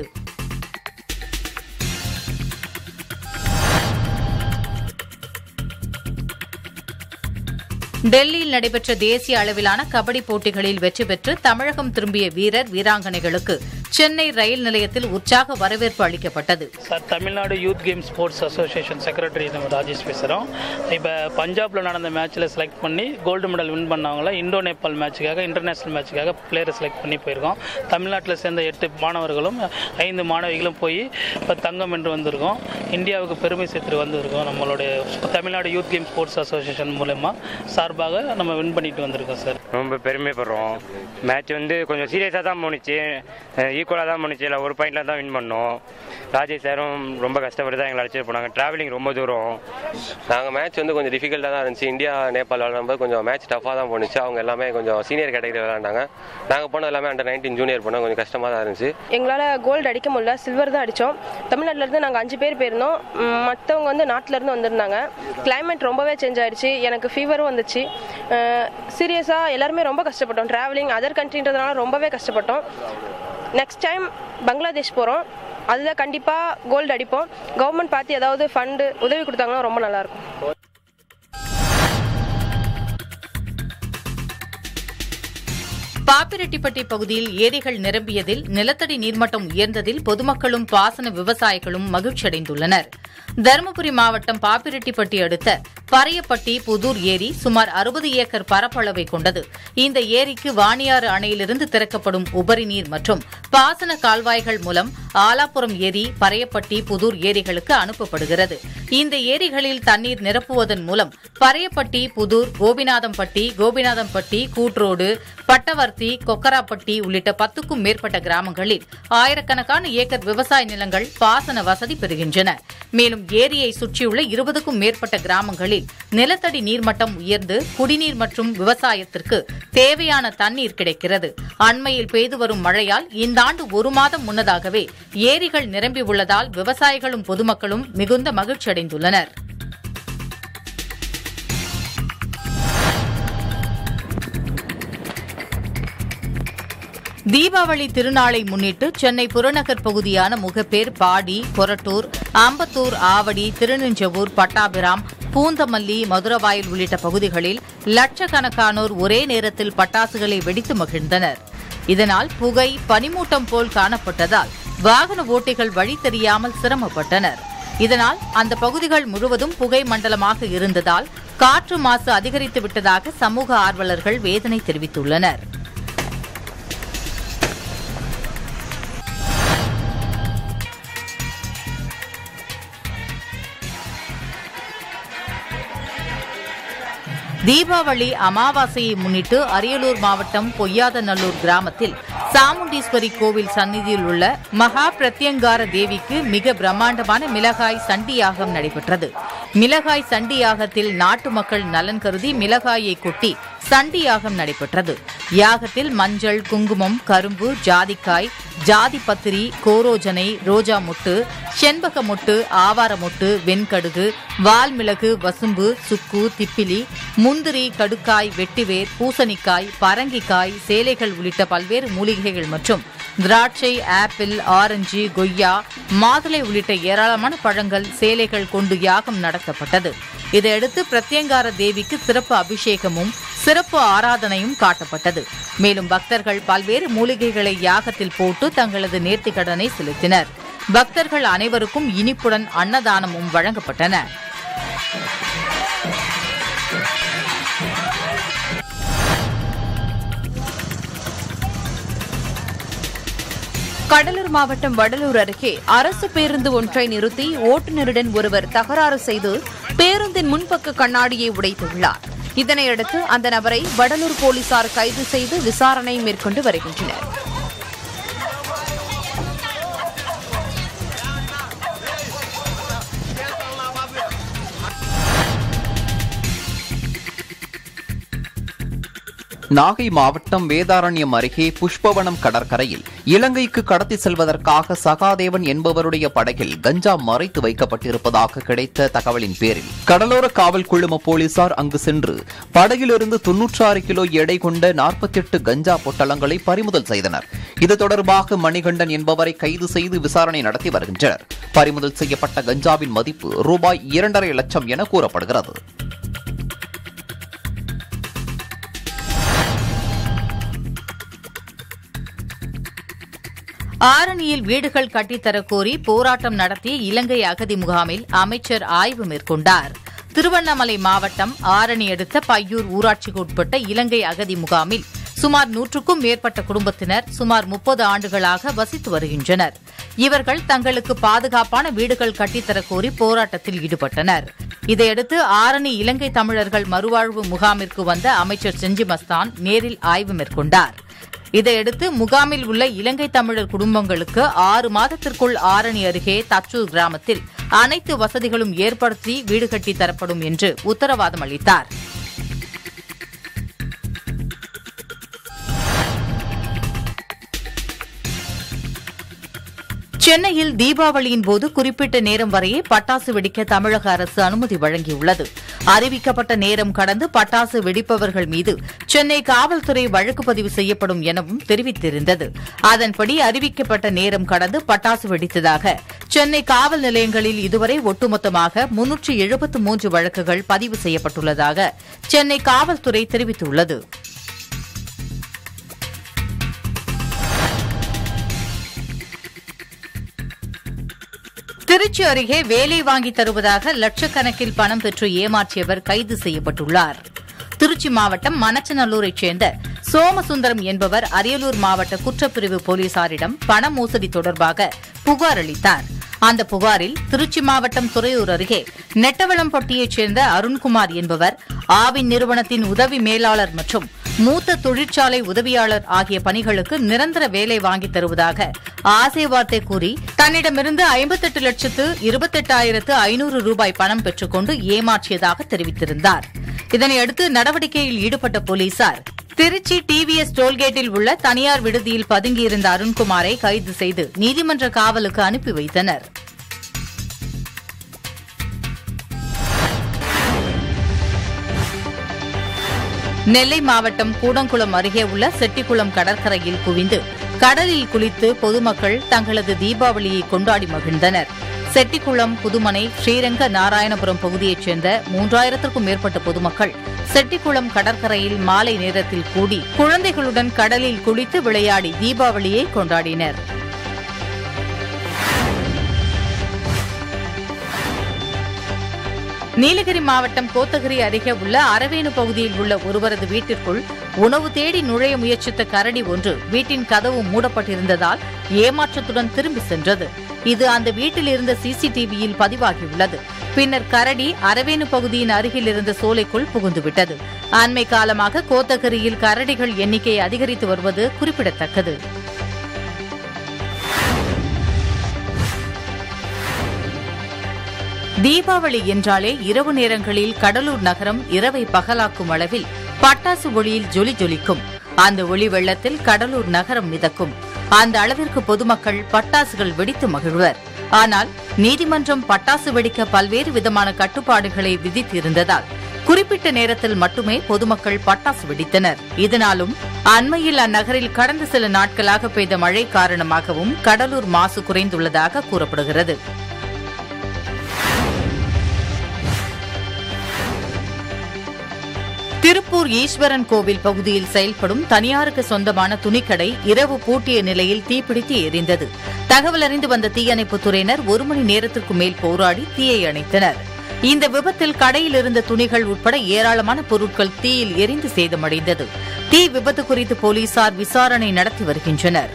டெல்லியில் நடைபெற்ற தேசிய அளவிலான கபடி போட்டிகளில் வெற்றி பெற்று தமிழகம் திரும்பிய வீரர் வீராங்கனைகளுக்கு சென்னை ரயில் நிலையத்தில் உற்சாக வரவேற்பு அளிக்கப்பட்டது sir Tamil Nadu youth game sports association secretary நம்ம ராஜேஷ் பேசுகிறோம் இப்போ பஞ்சாபில் நடந்த மேட்ச்சில் செலக்ட் பண்ணி கோல்டு மெடல் வின் பண்ணவங்கள இந்தோ நேபாள் மேட்சுக்காக இன்டர்நேஷனல் மேட்சுக்காக பிளேயரை செலக்ட் பண்ணி போயிருக்கோம் தமிழ்நாட்டில் சேர்ந்த எட்டு மாணவர்களும் ஐந்து மாணவிகளும் போய் இப்போ தங்கம் என்று வந்திருக்கோம் இந்தியாவுக்கு பெருமை சேர்த்துட்டு வந்திருக்கோம் நம்மளுடைய Tamil Nadu youth game sports association மூலயமா சார்பாக நம்ம வின் பண்ணிட்டு வந்திருக்கோம் சார் ரொம்ப பெருமைப்படுறோம் மேட்ச் வந்து கொஞ்சம் சீரியஸாக தான் போணுச்சு ஈக்குவலாக தான் போணுச்சு இல்லை ஒரு பாயிண்டில் தான் வின் பண்ணோம் ராஜேஷ் சாரும் ரொம்ப கஷ்டப்பட்டு தான் எங்களை அழைச்சிட்டு போனாங்க டிராவலிங் ரொம்ப தூரம் நாங்கள் மேட்ச் வந்து கொஞ்சம் டிஃபிகல்ட்டாக தான் இருந்துச்சு இந்தியா நேபாள் விளாடும்போது கொஞ்சம் மேட்ச் டஃபாக தான் போணுச்சு அவங்க எல்லாமே கொஞ்சம் சீனியர் கேட்டகரி விளாண்டாங்க நாங்கள் போனது எல்லாமே அண்டர் நைன்டீன் ஜூனியர் போனோம் கொஞ்சம் கஷ்டமாக தான் இருந்துச்சு எங்களால் கோல்டு அடிக்க முடியல சில்வர் தான் அடித்தோம் தமிழ்நாட்டிலேருந்து நாங்கள் அஞ்சு பேர் போயிருந்தோம் மற்றவங்க வந்து நாட்டிலேருந்து வந்திருந்தாங்க கிளைமேட் ரொம்பவே சேஞ்ச் ஆயிடுச்சு எனக்கு ஃபீவரும் வந்துச்சு சீரியஸாக எல்லாருமே ரொம்ப கஷ்டப்பட்டோம் ட்ராவலிங் அதர் கண்ட்ரின்றதுனால ரொம்பவே கஷ்டப்பட்டோம் நெக்ஸ்ட் டைம் பங்களாதேஷ் போகிறோம் அதில் கண்டிப்பாக கோல்டு அடிப்போம் கவர்மெண்ட் பார்த்து ஏதாவது ஃபண்டு உதவி கொடுத்தாங்கன்னா ரொம்ப நல்லாயிருக்கும் பாப்பிரெட்டிப்பட்டி பகுதியில் ஏரிகள் நிரம்பியதில் நிலத்தடி நீர்மட்டம் உயர்ந்ததில் பொதுமக்களும் பாசன விவசாயிகளும் மகிழ்ச்சியடைந்துள்ளனர் தருமபுரி மாவட்டம் பாப்பிரெட்டிப்பட்டி அடுத்த பறையப்பட்டி புதூர் ஏரி சுமார் அறுபது ஏக்கர் பரப்பளவை கொண்டது இந்த ஏரிக்கு வாணியாறு அணையிலிருந்து திறக்கப்படும் உபரி நீர் மற்றும் பாசன கால்வாய்கள் மூலம் ஆலாப்புரம் ஏரி பறையப்பட்டி புதூர் ஏரிகளுக்கு அனுப்பப்படுகிறது இந்த ஏரிகளில் தண்ணீர் நிரப்புவதன் மூலம் பறையப்பட்டி புதூர் கோபிநாதம்பட்டி கோபிநாதம்பட்டி கூட்ரோடு பட்டவர்த்தி கொக்கராப்பட்டி உள்ளிட்ட பத்துக்கும் மேற்பட்ட கிராமங்களில் ஆயிரக்கணக்கான ஏக்கர் விவசாய நிலங்கள் பாசன வசதி பெறுகின்றன மேலும் ஏரியை சுற்றியுள்ள இருபதுக்கும் மேற்பட்ட கிராமங்களில் நிலத்தடி நீர்மட்டம் உயர்ந்து குடிநீர் மற்றும் விவசாயத்திற்கு தேவையான தண்ணீர் கிடைக்கிறது அண்மையில் பெய்து வரும் மழையால் இந்த ஆண்டு ஒரு மாதம் முன்னதாகவே ஏரிகள் நிரம்பியுள்ளதால் விவசாயிகளும் பொதுமக்களும் மிகுந்த மகிழ்ச்சியடைந்துள்ளனர் தீபாவளி திருநாளை முன்னிட்டு சென்னை புறநகர் பகுதியான முகப்பேர் பாடி கொரட்டூர் அம்பத்தூர் ஆவடி திருநின்றவூர் பட்டாபிராம் பூந்தமல்லி மதுரவாயல் உள்ளிட்ட பகுதிகளில் லட்சக்கணக்கானோர் ஒரே நேரத்தில் பட்டாசுகளை வெடித்து மகிழ்ந்தனர் இதனால் புகை பனிமூட்டம் போல் காணப்பட்டதால் வாகன ஓட்டிகள் வழி தெரியாமல் சிரமப்பட்டனர் இதனால் அந்த பகுதிகள் முழுவதும் புகை மண்டலமாக இருந்ததால் காற்று மாசு அதிகரித்து விட்டதாக சமூக ஆர்வலர்கள் வேதனை தெரிவித்துள்ளனர் தீபாவளி அமாவாசையை முன்னிட்டு அரியலூர் மாவட்டம் பொய்யாதநல்லூர் கிராமத்தில் சாமுண்டீஸ்வரி கோவில் சந்நிதியில் உள்ள மகா பிரத்யங்கார தேவிக்கு மிக பிரம்மாண்டமான மிளகாய் சண்டி யாகம் நடைபெற்றது மிளகாய் சண்டி யாகத்தில் நாட்டு மக்கள் நலன் கருதி மிளகாயை கொட்டி சண்டி யாகம் நடைபெற்றது யாகத்தில் மஞ்சள் குங்குமம் கரும்பு ஜாதிக்காய் ஜாதி பத்திரி கோரோஜனை ரோஜா மொட்டு செண்பக மொட்டு ஆவார மொட்டு வெண்கடுகு வால்மிளகு வசும்பு சுக்கு திப்பிலி முந்திரி கடுக்காய் வெட்டிவேர் பூசணிக்காய் பரங்கிக்காய் சேலைகள் உள்ளிட்ட பல்வேறு மூலிகைகள் மற்றும் திராட்சை ஆப்பிள் ஆரஞ்சு கொய்யா மாதுளை உள்ளிட்ட ஏராளமான பழங்கள் சேலைகள் கொண்டு யாகம் நடத்தப்பட்டது இதையடுத்து பிரத்யங்கார தேவிக்கு சிறப்பு அபிஷேகமும் சிறப்பு ஆராதனையும் காட்டப்பட்டது மேலும் பக்தர்கள் பல்வேறு மூலிகைகளை யாகத்தில் போட்டு தங்களது நேர்த்திக்கடனை செலுத்தினர் பக்தர்கள் அனைவருக்கும் இனிப்புடன் அன்னதானமும் வழங்கப்பட்டன கடலூர் மாவட்டம் வடலூர் அருகே அரசு பேருந்து ஒன்றை நிறுத்தி ஓட்டுநருடன் ஒருவர் தகராறு செய்து பேருந்தின் முன்பக்க கண்ணாடியை உடைத்துள்ளார் இதனையடுத்து அந்த நபரை வடலூர் போலீசார் கைது செய்து விசாரணை மேற்கொண்டு வருகின்றனர் நாகை மாவட்டம் வேதாரண்யம் அருகே புஷ்பவனம் கடற்கரையில் இலங்கைக்கு கடத்தி செல்வதற்காக சகாதேவன் என்பவருடைய படகில் கஞ்சா மறைத்து வைக்கப்பட்டிருப்பதாக கிடைத்த தகவலின் பேரில் கடலோர காவல் குழும போலீசார் அங்கு சென்று படகிலிருந்து தொன்னூற்றாறு கிலோ எடை கொண்ட நாற்பத்தி எட்டு கஞ்சா பொட்டலங்களை பறிமுதல் செய்தனர் இது தொடர்பாக மணிகண்டன் என்பவரை கைது செய்து விசாரணை நடத்தி வருகின்றனர் பறிமுதல் செய்யப்பட்ட கஞ்சாவின் மதிப்பு ரூபாய் இரண்டரை லட்சம் என கூறப்படுகிறது ஆரணியில் வீடுகள் கட்டித்தரக் கோரி போராட்டம் நடத்திய இலங்கை அகதி முகாமில் அமைச்சர் ஆய்வு மேற்கொண்டார் திருவண்ணாமலை மாவட்டம் ஆரணி அடுத்த பையூர் ஊராட்சிக்கு உட்பட்ட இலங்கை அகதி முகாமில் சுமார் நூற்றுக்கும் மேற்பட்ட குடும்பத்தினர் சுமார் முப்பது ஆண்டுகளாக வசித்து வருகின்றனர் இவர்கள் தங்களுக்கு பாதுகாப்பான வீடுகள் கட்டித்தரக் கோரி போராட்டத்தில் ஈடுபட்டனர் இதையடுத்து ஆரணி இலங்கை தமிழர்கள் மறுவாழ்வு முகாமிற்கு வந்த அமைச்சர் செஞ்சி மஸ்தான் நேரில் ஆய்வு மேற்கொண்டார் இதையடுத்து முகாமில் உள்ள இலங்கை தமிழர் குடும்பங்களுக்கு ஆறு மாதத்திற்குள் ஆரணி அருகே தச்சூர் கிராமத்தில் அனைத்து வசதிகளும் ஏற்படுத்தி வீடு கட்டி தரப்படும் என்று உத்தரவாதம் அளித்தார் சென்னையில் தீபாவளியின் போது குறிப்பிட்ட நேரம் வரையே பட்டாசு வெடிக்க தமிழக அரசு அனுமதி வழங்கியுள்ளது அறிவிக்கப்பட்ட நேரம் கடந்து பட்டாசு வெடிப்பவர்கள் மீது சென்னை காவல்துறை வழக்கு பதிவு செய்யப்படும் எனவும் தெரிவித்திருந்தது அதன்படி அறிவிக்கப்பட்ட நேரம் கடந்து பட்டாசு வெடித்ததாக சென்னை காவல் நிலையங்களில் இதுவரை ஒட்டுமொத்தமாக முன்னூற்று எழுபத்து மூன்று வழக்குகள் பதிவு செய்யப்பட்டுள்ளதாக சென்னை காவல்துறை தெரிவித்துள்ளது திருச்சி அருகே வேலை வாங்கி தருவதாக லட்சக்கணக்கில் பணம் பெற்று ஏமாற்றியவர் கைது செய்யப்பட்டுள்ளார் திருச்சி மாவட்டம் மணச்சநல்லூரைச் சேர்ந்த சோமசுந்தரம் என்பவர் அரியலூர் மாவட்ட குற்றப்பிரிவு போலீசாரிடம் பண மோசடி தொடர்பாக புகார் அளித்தார் அந்த புகாரில் திருச்சி மாவட்டம் துறையூர் அருகே நெட்டவளம்பட்டியைச் சேர்ந்த அருண்குமார் என்பவர் ஆவின் நிறுவனத்தின் உதவி மேலாளர் மற்றும் மூத்த தொழிற்சாலை உதவியாளர் ஆகிய பணிகளுக்கு நிரந்தர வேலை வாங்கித் தருவதாக ஆசை வார்த்தை கூறி தன்னிடமிருந்து ஐம்பத்தெட்டு லட்சத்து இருபத்தெட்டாயிரத்து ஐநூறு ரூபாய் பணம் பெற்றுக்கொண்டு ஏமாற்றியதாக தெரிவித்திருந்தார் இதனையடுத்து நடவடிக்கையில் ஈடுபட்ட போலீசார் திருச்சி டிவிஎஸ் டோல்கேட்டில் உள்ள தனியார் விடுதியில் பதுங்கியிருந்த அருண்குமாரை கைது செய்து நீதிமன்ற காவலுக்கு அனுப்பி வைத்தனர் நெல்லை மாவட்டம் கூடங்குளம் அருகே உள்ள செட்டிக்குளம் கடற்கரையில் குவிந்து கடலில் குளித்து பொதுமக்கள் தங்களது தீபாவளியை கொண்டாடி மகிழ்ந்தனர் செட்டிக்குளம் புதுமனை ஸ்ரீரங்க நாராயணபுரம் பகுதியைச் சேர்ந்த மூன்றாயிரத்திற்கும் மேற்பட்ட பொதுமக்கள் செட்டிக்குளம் கடற்கரையில் மாலை நேரத்தில் கூடி குழந்தைகளுடன் கடலில் குளித்து விளையாடி தீபாவளியை கொண்டாடினர் நீலகிரி மாவட்டம் கோத்தகிரி அருகே உள்ள அரவேணு பகுதியில் உள்ள ஒருவரது வீட்டிற்குள் உணவு தேடி நுழைய முயற்சித்த கரடி ஒன்று வீட்டின் கதவு மூடப்பட்டிருந்ததால் ஏமாற்றத்துடன் திரும்பி சென்றது இது அந்த வீட்டில் இருந்த சிசிடிவியில் பதிவாகியுள்ளது பின்னர் கரடி அரவேணு பகுதியின் அருகில் இருந்த சோலைக்குள் புகுந்துவிட்டது அண்மை காலமாக கோத்தகிரியில் கரடிகள் எண்ணிக்கை அதிகரித்து வருவது குறிப்பிடத்தக்கது தீபாவளி என்றாலே இரவு நேரங்களில் கடலூர் நகரம் இரவை பகலாக்கும் அளவில் பட்டாசு ஒளியில் ஜொலி ஜொலிக்கும் அந்த ஒளி வெள்ளத்தில் கடலூர் நகரம் மிதக்கும் அந்த அளவிற்கு பொதுமக்கள் பட்டாசுகள் வெடித்து மகிழ்வர் ஆனால் நீதிமன்றம் பட்டாசு வெடிக்க பல்வேறு விதமான கட்டுப்பாடுகளை விதித்திருந்ததால் குறிப்பிட்ட நேரத்தில் மட்டுமே பொதுமக்கள் பட்டாசு வெடித்தனர் இதனாலும் அண்மையில் அந்நகரில் கடந்த சில நாட்களாக பெய்த மழை காரணமாகவும் கடலூர் மாசு குறைந்துள்ளதாக கூறப்படுகிறது திருப்பூர் ஈஸ்வரன் கோவில் பகுதியில் செயல்படும் தனியாருக்கு சொந்தமான துணிக்கடை இரவு பூட்டிய நிலையில் தீப்பிடித்து எரிந்தது தகவல் அறிந்து வந்த தீயணைப்புத் துறையினர் ஒரு மணி நேரத்திற்கு மேல் போராடி தீயை அணைத்தனர் இந்த விபத்தில் கடையில் இருந்த துணிகள் உட்பட ஏராளமான பொருட்கள் தீயில் எரிந்து சேதமடைந்தது தீ விபத்து குறித்து போலீசார் விசாரணை நடத்தி வருகின்றனர்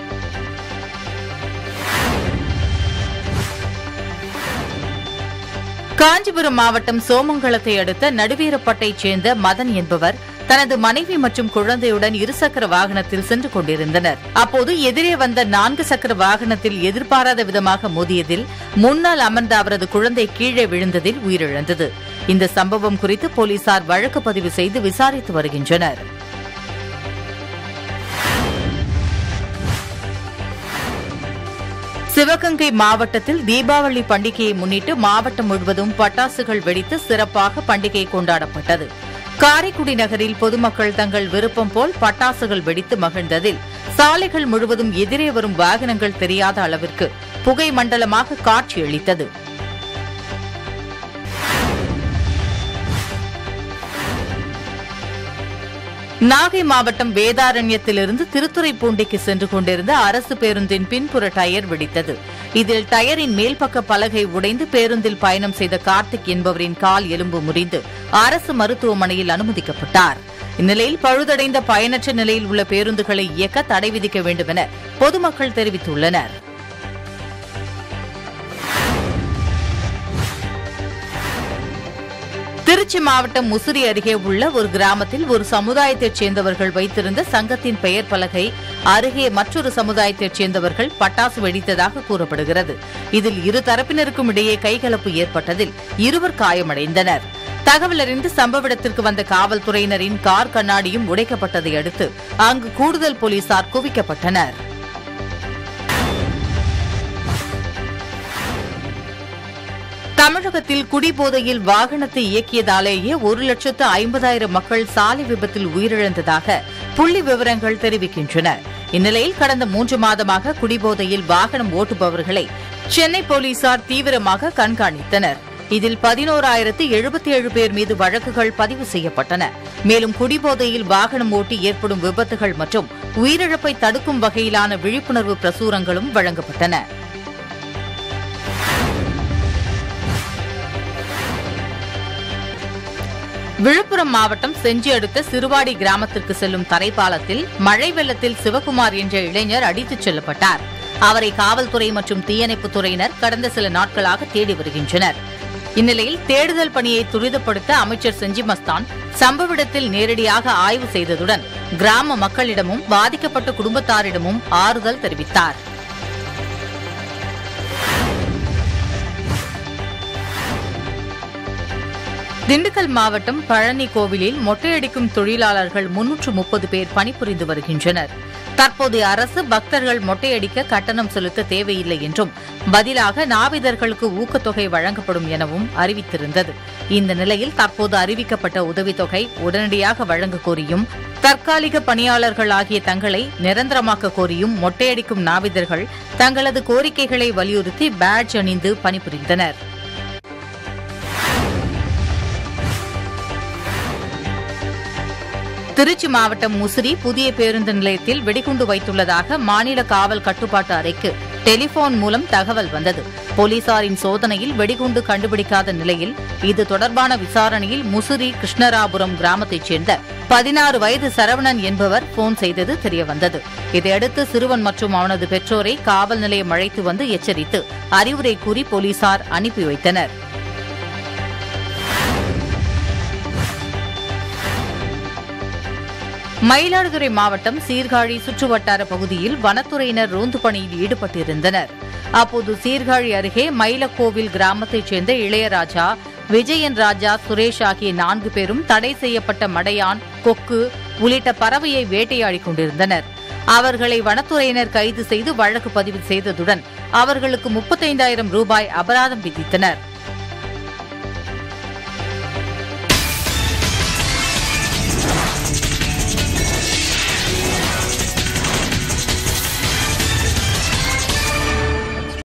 காஞ்சிபுரம் மாவட்டம் சோமங்கலத்தை அடுத்த நடுவீரப்பட்டைச் சேர்ந்த மதன் என்பவர் தனது மனைவி மற்றும் குழந்தையுடன் இருசக்கர வாகனத்தில் சென்று கொண்டிருந்தனர் அப்போது எதிரே வந்த நான்கு சக்கர வாகனத்தில் எதிர்பாராத விதமாக மோதியதில் முன்னால் அமர்ந்த அவரது குழந்தை கீழே விழுந்ததில் உயிரிழந்தது இந்த சம்பவம் குறித்து போலீசார் வழக்கு பதிவு செய்து விசாரித்து வருகின்றனர் சிவகங்கை மாவட்டத்தில் தீபாவளி பண்டிகையை முன்னிட்டு மாவட்டம் முழுவதும் பட்டாசுகள் வெடித்து சிறப்பாக பண்டிகை கொண்டாடப்பட்டது காரைக்குடி நகரில் பொதுமக்கள் தங்கள் விருப்பம் போல் பட்டாசுகள் வெடித்து மகிழ்ந்ததில் சாலைகள் முழுவதும் எதிரே வரும் வாகனங்கள் தெரியாத அளவிற்கு புகை மண்டலமாக காட்சியளித்தது நாகை மாவட்டம் வேதாரண்யத்திலிருந்து திருத்துறைப்பூண்டிக்கு சென்று கொண்டிருந்த அரசு பேருந்தின் பின்புற டயர் வெடித்தது இதில் டயரின் மேல்பக்க பலகை உடைந்து பேருந்தில் பயணம் செய்த கார்த்திக் என்பவரின் கால் எலும்பு முறிந்து அரசு மருத்துவமனையில் அனுமதிக்கப்பட்டார் இந்நிலையில் பழுதடைந்த பயனற்ற நிலையில் உள்ள பேருந்துகளை இயக்க தடை விதிக்க வேண்டும் என பொதுமக்கள் தெரிவித்துள்ளனர் திருச்சி மாவட்டம் முசிறி அருகே உள்ள ஒரு கிராமத்தில் ஒரு சமுதாயத்தைச் சேர்ந்தவர்கள் வைத்திருந்த சங்கத்தின் பெயர் பலகை அருகே மற்றொரு சமுதாயத்தைச் சேர்ந்தவர்கள் பட்டாசு வெடித்ததாக கூறப்படுகிறது இதில் இரு தரப்பினருக்கும் இடையே கைகலப்பு ஏற்பட்டதில் இருவர் காயமடைந்தனர் தகவல் அறிந்து சம்பவ இடத்திற்கு வந்த காவல்துறையினரின் கார் கண்ணாடியும் உடைக்கப்பட்டதை அடுத்து அங்கு கூடுதல் போலீசார் குவிக்கப்பட்டனர் தமிழகத்தில் குடிபோதையில் வாகனத்தை இயக்கியதாலேயே ஒரு லட்சத்து ஐம்பதாயிரம் மக்கள் சாலை விபத்தில் உயிரிழந்ததாக புள்ளி விவரங்கள் தெரிவிக்கின்றன இந்நிலையில் கடந்த மூன்று மாதமாக குடிபோதையில் வாகனம் ஓட்டுபவர்களை சென்னை போலீசார் தீவிரமாக கண்காணித்தனர் இதில் பதினோராயிரத்து எழுபத்தி ஏழு பேர் மீது வழக்குகள் பதிவு செய்யப்பட்டன மேலும் குடிபோதையில் வாகனம் ஓட்டி ஏற்படும் விபத்துகள் மற்றும் உயிரிழப்பை தடுக்கும் வகையிலான விழிப்புணர்வு பிரசுரங்களும் வழங்கப்பட்டன விழுப்புரம் மாவட்டம் செஞ்சி அடுத்த சிறுவாடி கிராமத்திற்கு செல்லும் தரைப்பாலத்தில் மழை வெள்ளத்தில் சிவகுமார் என்ற இளைஞர் அடித்துச் செல்லப்பட்டார் அவரை காவல்துறை மற்றும் தீயணைப்புத் துறையினர் கடந்த சில நாட்களாக தேடி வருகின்றனர் இந்நிலையில் தேடுதல் பணியை துரிதப்படுத்த அமைச்சர் செஞ்சி மஸ்தான் சம்பவ இடத்தில் நேரடியாக ஆய்வு செய்ததுடன் கிராம மக்களிடமும் பாதிக்கப்பட்ட குடும்பத்தாரிடமும் ஆறுதல் தெரிவித்தார் திண்டுக்கல் மாவட்டம் பழனி கோவிலில் மொட்டையடிக்கும் தொழிலாளர்கள் முன்னூற்று முப்பது பேர் பணிபுரிந்து வருகின்றனர் தற்போதைய அரசு பக்தர்கள் மொட்டையடிக்க கட்டணம் செலுத்த தேவையில்லை என்றும் பதிலாக நாவிதர்களுக்கு ஊக்கத்தொகை வழங்கப்படும் எனவும் அறிவித்திருந்தது இந்த நிலையில் தற்போது அறிவிக்கப்பட்ட உதவித்தொகை உடனடியாக வழங்க கோரியும் தற்காலிக பணியாளர்கள் ஆகிய தங்களை நிரந்தரமாக்க கோரியும் மொட்டையடிக்கும் நாவிதர்கள் தங்களது கோரிக்கைகளை வலியுறுத்தி பேட்ஜ் அணிந்து பணிபுரிந்தனர் திருச்சி மாவட்டம் முசிறி புதிய பேருந்து நிலையத்தில் வெடிகுண்டு வைத்துள்ளதாக மாநில காவல் கட்டுப்பாட்டு அறைக்கு டெலிபோன் மூலம் தகவல் வந்தது போலீசாரின் சோதனையில் வெடிகுண்டு கண்டுபிடிக்காத நிலையில் இது தொடர்பான விசாரணையில் முசிறி கிருஷ்ணராபுரம் கிராமத்தைச் சேர்ந்த பதினாறு வயது சரவணன் என்பவர் போன் செய்தது தெரியவந்தது இதையடுத்து சிறுவன் மற்றும் அவனது பெற்றோரை காவல் நிலையம் அழைத்து வந்து எச்சரித்து அறிவுரை கூறி போலீசார் அனுப்பி வைத்தனர் மயிலாடுதுறை மாவட்டம் சீர்காழி சுற்றுவட்டார பகுதியில் வனத்துறையினர் ரோந்து பணியில் ஈடுபட்டிருந்தனர் அப்போது சீர்காழி அருகே மயிலக்கோவில் கிராமத்தைச் சேர்ந்த இளையராஜா விஜயன் ராஜா சுரேஷ் ஆகிய நான்கு பேரும் தடை செய்யப்பட்ட மடையான் கொக்கு உள்ளிட்ட பறவையை வேட்டையாடிக் கொண்டிருந்தனர் அவர்களை வனத்துறையினர் கைது செய்து வழக்கு பதிவு செய்ததுடன் அவர்களுக்கு முப்பத்தைந்தாயிரம் ரூபாய் அபராதம் விதித்தனர்